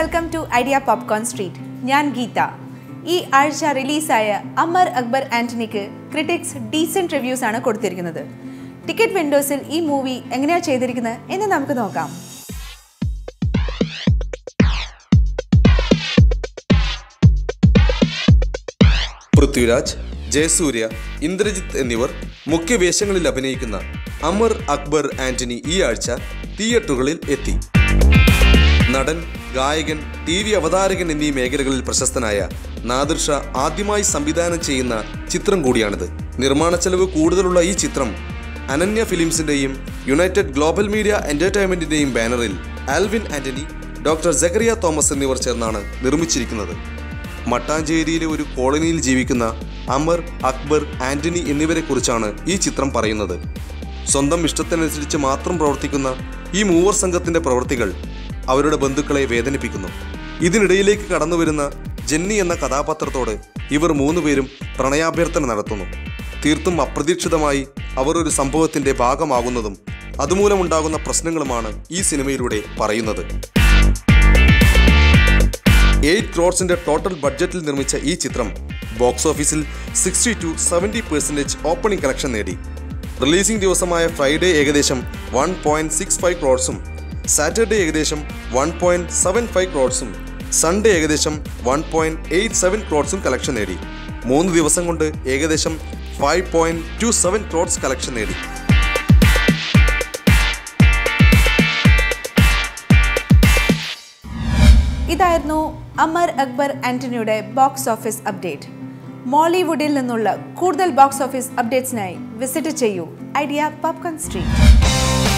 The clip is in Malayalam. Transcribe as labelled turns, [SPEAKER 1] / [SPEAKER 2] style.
[SPEAKER 1] welcome to Idea Popcorn Street ഞാൻ ഗീത ഈ ആഴ്ച റിലീസായ അമർ അക്ബർ ആന്റണിക്ക് ക്രിറ്റിക്സ് ഡീസൻറ്റ് റിവ്യൂസ് ആണ് കൊടുത്തിരിക്കുന്നത് ടിക്കറ്റ് വിൻഡോസിൽ ഈ മൂവി എങ്ങനെയാണ് ചെയ്തിരിക്കുന്നത് എന്ന് നമുക്ക് നോക്കാം
[SPEAKER 2] പൃഥ്വിരാജ് ജയസൂര്യ ഇന്ദ്രജിത്ത് എന്നിവർ മുഖ്യ വേഷങ്ങളിൽ അഭിനയിക്കുന്ന അമർ അക്ബർ ആന്റണി ഈ ആഴ്ച തിയേറ്ററുകളിൽ എത്തി നടൻ ഗായകൻ ടി വി അവതാരകൻ എന്നീ മേഖലകളിൽ പ്രശസ്തനായ നാദിർ ഷാ ആദ്യമായി സംവിധാനം ചെയ്യുന്ന ചിത്രം കൂടിയാണിത് നിർമ്മാണ ചെലവ് കൂടുതലുള്ള ഈ ചിത്രം അനന്യ ഫിലിംസിന്റെയും യുണൈറ്റഡ് ഗ്ലോബൽ മീഡിയ എന്റർടൈൻമെന്റിന്റെയും ബാനറിൽ ആൽവിൻ ആന്റണി ഡോക്ടർ ജക്കറിയ തോമസ് എന്നിവർ ചേർന്നാണ് നിർമ്മിച്ചിരിക്കുന്നത് മട്ടാഞ്ചേരിയിലെ ഒരു കോളനിയിൽ ജീവിക്കുന്ന അമർ അക്ബർ ആന്റണി എന്നിവരെ കുറിച്ചാണ് ഈ ചിത്രം പറയുന്നത് സ്വന്തം ഇഷ്ടത്തിനനുസരിച്ച് മാത്രം പ്രവർത്തിക്കുന്ന ഈ മൂവർ സംഘത്തിന്റെ പ്രവൃത്തികൾ അവരുടെ ബന്ധുക്കളെ വേദനിപ്പിക്കുന്നു ഇതിനിടയിലേക്ക് കടന്നുവരുന്ന ജെന്നി എന്ന കഥാപാത്രത്തോട് ഇവർ മൂന്നുപേരും പ്രണയാഭ്യർത്ഥന നടത്തുന്നു തീർത്തും അപ്രതീക്ഷിതമായി അവർ ഒരു സംഭവത്തിന്റെ ഭാഗമാകുന്നതും അതുമൂലമുണ്ടാകുന്ന പ്രശ്നങ്ങളുമാണ് ഈ സിനിമയിലൂടെ പറയുന്നത് എയ്റ്റ് ക്രോഡ്സിന്റെ ടോട്ടൽ ബഡ്ജറ്റിൽ നിർമ്മിച്ച ഈ ചിത്രം ബോക്സ് ഓഫീസിൽ sixty two seventy percentage opening collection നേടി റിലീസിംഗ് ദിവസമായ ഫ്രൈഡേ ഏകദേശം വൺ പോയിന്റ് സിക്സ് ഫൈവ് ക്രോഡ്സും സാറ്റർഡേ ഏകദേശം വൺ പോയിന്റ് സെവൻ ഫൈവ് ക്രോഡ്സും സൺഡേ ഏകദേശം വൺ പോയിന്റ് എയ്റ്റ് സെവൻ ക്രോഡ്സും കളക്ഷൻ നേടി മൂന്ന് ദിവസം കൊണ്ട് ഏകദേശം five point two seven crores collection നേടി
[SPEAKER 1] ഇതായിരുന്നു അമർ അക്ബർ ആന്റണിയുടെ ബോക്സ് ഓഫീസ് അപ്ഡേറ്റ് മോളിവുഡിൽ നിന്നുള്ള കൂടുതൽ ബോക്സ് ഓഫീസ് അപ്ഡേറ്റ്സിനായി വിസിറ്റ് ചെയ്യൂ ഐഡിയ പോപ്കോൺ സ്ട്രീറ്റ്